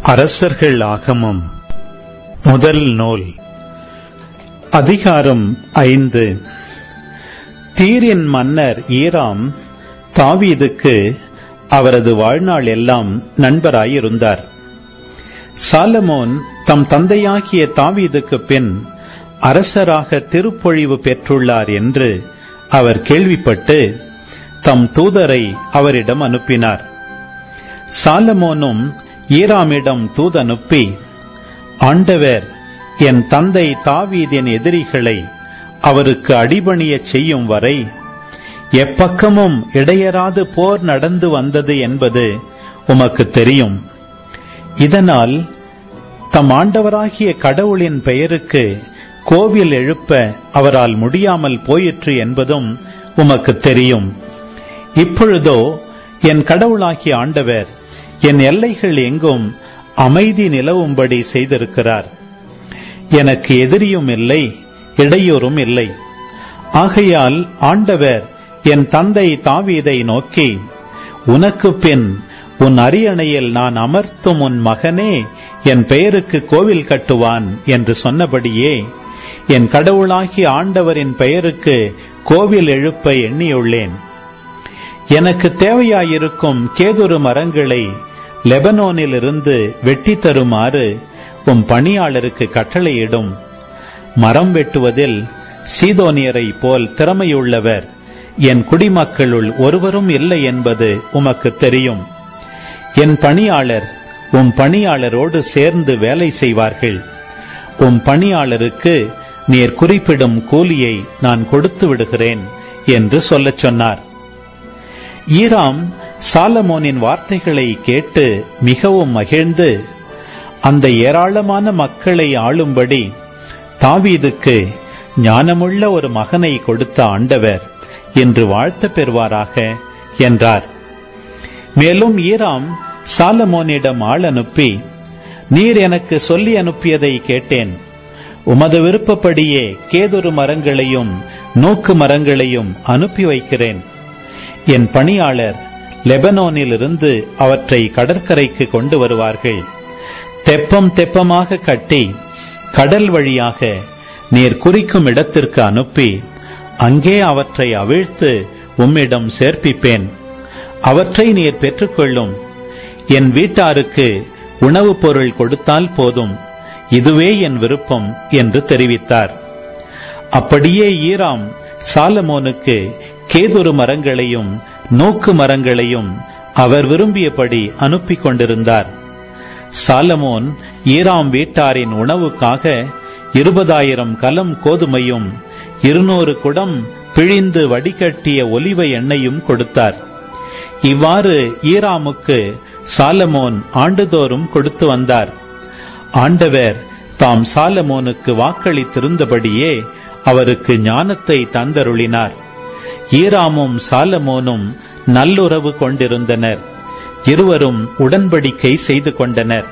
அரசர்கள் ஆகமம் முதல் நூல் அதிகாரம் ஐந்து தீரின் மன்னர் ஈராம் தாவீதுக்கு அவரது வாழ்நாள் எல்லாம் நண்பராயிருந்தார் சாலமோன் தம் தந்தையாகிய தாவீதுக்கு பின் அரசராக திருப்பொழிவு பெற்றுள்ளார் என்று அவர் கேள்விப்பட்டு தம் தூதரை அவரிடம் அனுப்பினார் சாலமோனும் ஈராமிடம் தூதனுப்பி ஆண்டவர் என் தந்தை தாவீதின் எதிரிகளை அவருக்கு அடிபணியச் செய்யும் வரை எப்பக்கமும் இடையராது போர் நடந்து வந்தது என்பது உமக்கு தெரியும் இதனால் தம் ஆண்டவராகிய கடவுளின் பெயருக்கு கோவில் எழுப்ப அவரால் முடியாமல் போயிற்று என்பதும் உமக்கு தெரியும் இப்பொழுதோ என் கடவுளாகிய ஆண்டவர் என் எல்லைகள் எங்கும் அமைதி நிலவும்படி செய்திருக்கிறார் எனக்கு எதிரியும் இல்லை இடையூறும் இல்லை ஆகையால் ஆண்டவர் என் தந்தை தாவீதை நோக்கி உனக்கு பின் உன் அரியணையில் நான் அமர்த்தும் உன் மகனே என் பெயருக்கு கோவில் கட்டுவான் என்று சொன்னபடியே என் கடவுளாகிய ஆண்டவரின் பெயருக்கு கோவில் எழுப்ப எண்ணியுள்ளேன் எனக்கு தேவையாயிருக்கும் கேதுரு மரங்களை லெபனோனிலிருந்து வெட்டி தருமாறு உம் பணியாளருக்கு கட்டளையிடும் மரம் வெட்டுவதில் சீதோனியரை போல் திறமையுள்ளவர் என் குடிமக்களுள் ஒருவரும் இல்லை என்பது உமக்கு தெரியும் என் பணியாளர் உம் பணியாளரோடு சேர்ந்து வேலை செய்வார்கள் உம் பணியாளருக்கு நீர் குறிப்பிடும் கூலியை நான் கொடுத்து விடுகிறேன் என்று சொல்லச் சொன்னார் ஈராம் சாலமோனின் வார்த்தைகளை கேட்டு மிகவும் மகிழ்ந்து அந்த ஏராளமான மக்களை ஆளும்படி தாவீதுக்கு ஞானமுள்ள ஒரு மகனை கொடுத்த ஆண்டவர் என்று வாழ்த்த பெறுவாராக என்றார் மேலும் ஈராம் சாலமோனிடம் ஆள் அனுப்பி நீர் எனக்கு சொல்லி அனுப்பியதை கேட்டேன் உமது விருப்பப்படியே கேதுரு மரங்களையும் நோக்கு மரங்களையும் அனுப்பி வைக்கிறேன் என் பணியாளர் லெபனோனிலிருந்து அவற்றை கடற்கரைக்கு கொண்டு வருவார்கள் தெப்பம் தெப்பமாக கட்டி கடல் வழியாக நீர் குறிக்கும் இடத்திற்கு அனுப்பி அங்கே அவற்றை அவிழ்த்து உம்மிடம் சேர்ப்பிப்பேன் அவற்றை நீர் பெற்றுக்கொள்ளும் என் வீட்டாருக்கு உணவுப் பொருள் கொடுத்தால் போதும் இதுவே என் விருப்பம் என்று தெரிவித்தார் அப்படியே ஈராம் சாலமோனுக்கு கேதுரு மரங்களையும் நோக்கு மரங்களையும் அவர் விரும்பியபடி அனுப்பி கொண்டிருந்தார் சாலமோன் ஈராம் வீட்டாரின் உணவுக்காக இருபதாயிரம் கலம் கோதுமையும் இருநூறு குடம் பிழிந்து வடிகட்டிய ஒலிவ எண்ணெயும் கொடுத்தார் இவ்வாறு ஈராமுக்கு சாலமோன் ஆண்டுதோறும் கொடுத்து வந்தார் ஆண்டவர் தாம் சாலமோனுக்கு வாக்களித்திருந்தபடியே அவருக்கு ஞானத்தை தந்தருளினார் ஈராமும் சாலமோனும் நல்லுறவு கொண்டிருந்தனர் இருவரும் உடன்படிக்கை செய்து கொண்டனர்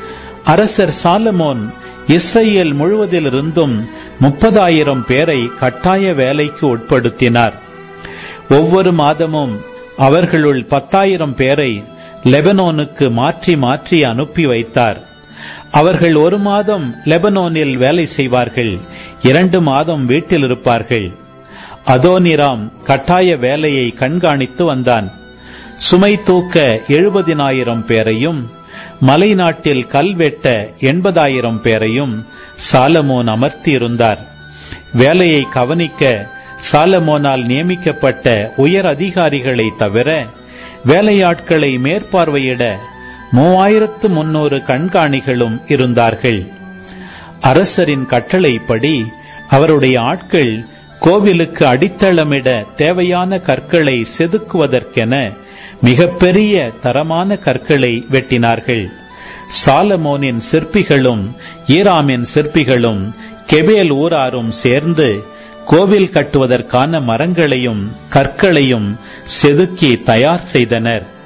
அரசர் சாலமோன் இஸ்ரேல் முழுவதிலிருந்தும் முப்பதாயிரம் பேரை கட்டாய வேலைக்கு உட்படுத்தினார் ஒவ்வொரு மாதமும் அவர்களுள் பத்தாயிரம் பேரை லெபனோனுக்கு மாற்றி மாற்றி அனுப்பி வைத்தார் அவர்கள் ஒரு மாதம் லெபனோனில் வேலை செய்வார்கள் இரண்டு மாதம் வீட்டில் இருப்பார்கள் அதோனிராம் கட்டாய வேலையை கண்காணித்து வந்தான் சுமை தூக்க எழுபதினாயிரம் பேரையும் மலைநாட்டில் கல்வெட்ட எண்பதாயிரம் பேரையும் சாலமோன் அமர்த்தியிருந்தார் வேலையை கவனிக்க சாலமோனால் நியமிக்கப்பட்ட உயர் அதிகாரிகளை தவிர வேலையாட்களை மேற்பார்வையிட மூவாயிரத்து முன்னூறு கண்காணிகளும் இருந்தார்கள் அரசரின் கட்டளைப்படி அவருடைய ஆட்கள் கோவிலுக்கு அடித்தளமிட தேவையான கற்களை செதுக்குவதற்கென மிகப்பெரிய தரமான கற்களை வெட்டினார்கள் சாலமோனின் சிற்பிகளும் ஈராமின் சிற்பிகளும் கெபேல் ஊராரும் சேர்ந்து கோவில் கட்டுவதற்கான மரங்களையும் கற்களையும் செதுக்கி தயார் செய்தனர்